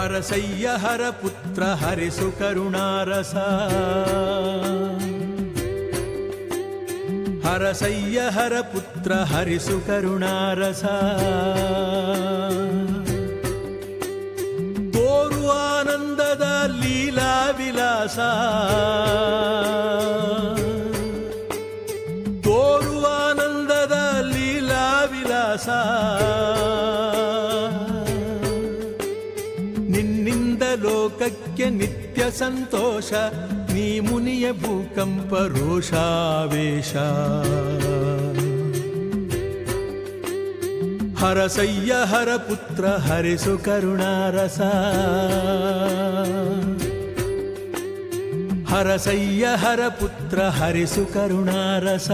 ಹರಸಯ್ಯ ಹರ ಪುತ್ರ ಹರಿಸು ಕರುಣಾರಸ ಹರಸಯ್ಯ ಹರ ಪುತ್ರ ಹರಿಸು ಕರುಣಾರಸ ತೋರು ಆನಂದದ ಲೀಲಾ ವಿಲಾಸ ತೋರು ಆನಂದದ ಲೀಲಾ ವಿಲಾಸ ನಿನ್ನಿಂದ ಲೋಕಕ್ಕೆ ನಿತ್ಯ ಸಂತೋಷ ನೀ ಮುನಿಯ ಭೂಕಂಪ ರೋಷಾವೇಶ ಹರಸಯ್ಯ ಹರ ಪುತ್ರ ಹರಿಸು ಕರುಣಾರಸ ಹರಸಯ್ಯ ಹರ ಪುತ್ರ ಹರಿಸು ಕರುಣಾರಸ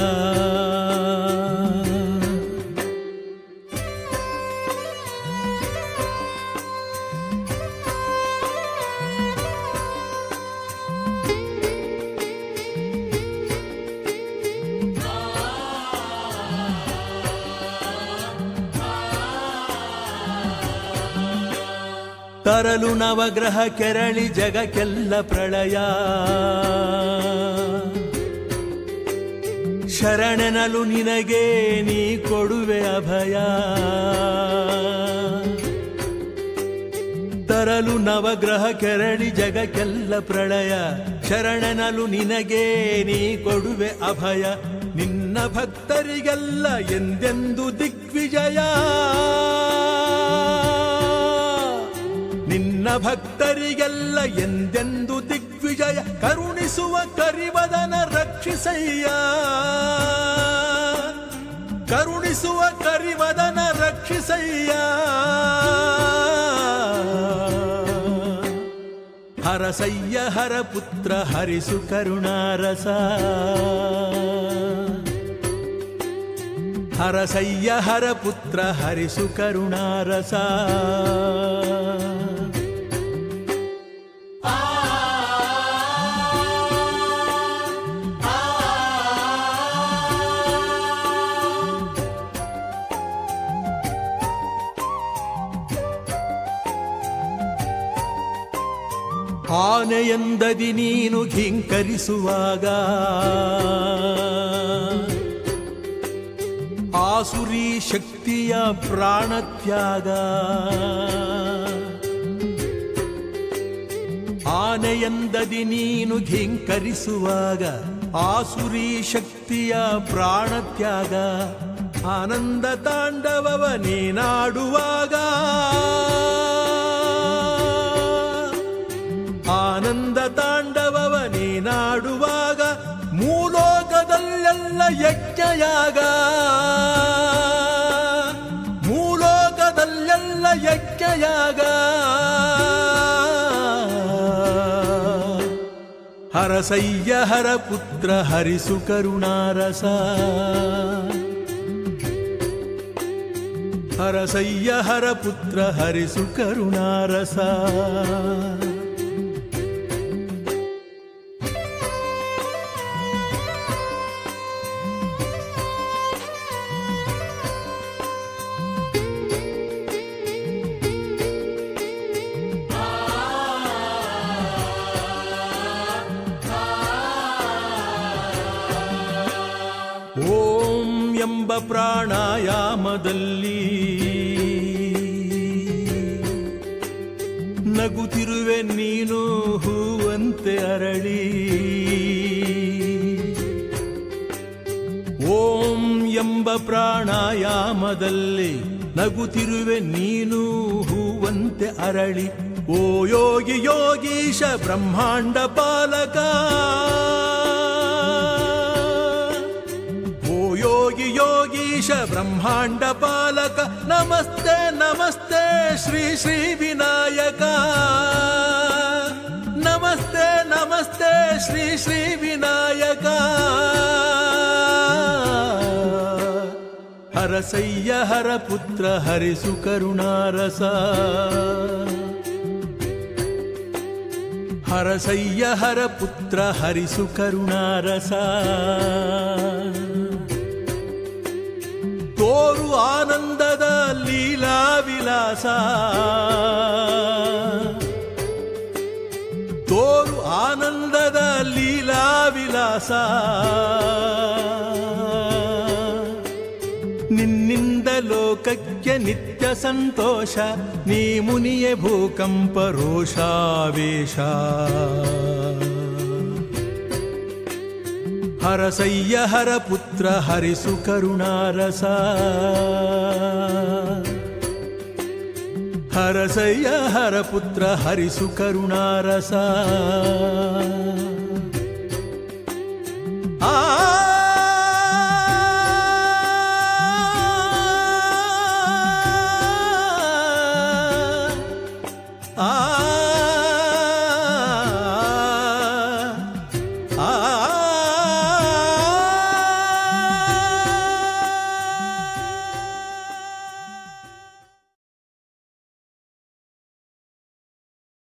ತರಲು ನವಗ್ರಹ ಕೆರಳಿ ಜಗಕ್ಕೆಲ್ಲ ಪ್ರಳಯ ಶರಣನಲು ನಿನಗೆ ನೀ ಕೊಡುವೆ ಅಭಯ ತರಲು ನವಗ್ರಹ ಕೆರಳಿ ಜಗಕ್ಕೆಲ್ಲ ಪ್ರಳಯ ಶರಣನಲು ನಿನಗೆ ನೀ ಕೊಡುವೆ ಅಭಯ ನಿನ್ನ ಭಕ್ತರಿಗೆಲ್ಲ ಎಂದೆಂದು ದಿಗ್ವಿಜಯ ನಿನ್ನ ಭಕ್ತರಿಗೆಲ್ಲ ಎಂದೆಂದು ದಿಗ್ವಿಜಯ ಕರುಣಿಸುವ ಕರಿವದನ ರಕ್ಷಿಸಯ್ಯ ಕರುಣಿಸುವ ಕರಿವದನ ರಕ್ಷಿಸಯ್ಯ ಹರಸಯ್ಯ ಹರ ಪುತ್ರ ಹರಿಸು ಕರುಣಾರಸ ಹರಸಯ್ಯ ಹರ ಪುತ್ರ ಹರಿಸು ಕರುಣಾರಸ ಆನೆಯಂದದಿ ನೀನು ಘಿಂಕರಿಸುವಾಗ ಆಸುರಿ ಶಕ್ತಿಯ ಪ್ರಾಣತ್ಯಾಗ ಆನೆಯಂದದಿ ನೀನು ಘಿಂಕರಿಸುವಾಗ ಆಸುರಿ ಶಕ್ತಿಯ ಪ್ರಾಣತ್ಯಾಗ ಆನಂದ ತಾಂಡವವ ನೀನಾಡುವಾಗ ಆನಂದ ತಾಂಡವವ ನೀನಾಡುವಾಗ ಮೂಲೋಕದಲ್ಲೆಲ್ಲ ಯಜ್ಞಯಾಗ ಮೂಲೋಕದಲ್ಲೆಲ್ಲ ಯಜ್ಞಯಾಗ ಹರಸಯ್ಯ ಹರ ಪುತ್ರ ಹರಿಸು ಕರುಣಾರಸ ಹರಸಯ್ಯ ಹರ ಪುತ್ರ ಹರಿಸು ಕರುಣಾರಸ ಓಂ ಎಂಬ ಪ್ರಾಣಾಯಾಮದಲ್ಲಿ ನಗುತ್ತಿರುವೆ ನೀನು ಹೂವಂತೆ ಅರಳಿ ಓಂ ಎಂಬ ಪ್ರಾಣಾಯಾಮದಲ್ಲಿ ನಗುತ್ತಿರುವೆ ನೀನು ಹೂವಂತೆ ಅರಳಿ ಓ ಯೋಗಿ ಯೋಗೀಶ ಬ್ರಹ್ಮಾಂಡ ಪಾಲಕ ಓ ಯೋಗಿ ಯೋಗೀಶ ಬ್ರಹ್ಮಾಂಡ ಪಾಲಕ ನಮಸ್ತೆ ನಮಸ್ತೆ ಶ್ರೀ ಶ್ರೀ ವಿನಾಯಕ ನಮಸ್ತೆ ನಮಸ್ತೆ ಶ್ರೀ ಶ್ರೀ ವಿನಾಯಕ ಹರಸಯ್ಯ ಹರ ಪುತ್ರ ಹರಿಸು ಕರುಣಾರಸ ಹರಸಯ್ಯ ಹರ ಪುತ್ರ ಹರಿಸು ಕರುಣಾರಸ ತೋರು ಆನಂದದ ಲೀಲಾ ವಿಲಾಸ ಲೀಲಾ ವಿಲಾಸ ನಿನ್ನಿಂದ ಲೋಕಕ್ಕೆ ನಿತ್ಯ ಸಂತೋಷ ನೀ ಮುನಿಯೇ ಭೂಕಂಪ ರೋಷಾವೇಶ ಹರಸಯ್ಯ ಹರ ಪುತ್ರ ಹರಿಸು ಕರುಣಾರಸ ಹರಸಯ್ಯ ಹರ ಪುತ್ರ ಹರಿಸು ಕರುಣಾರಸ ಆ ಆ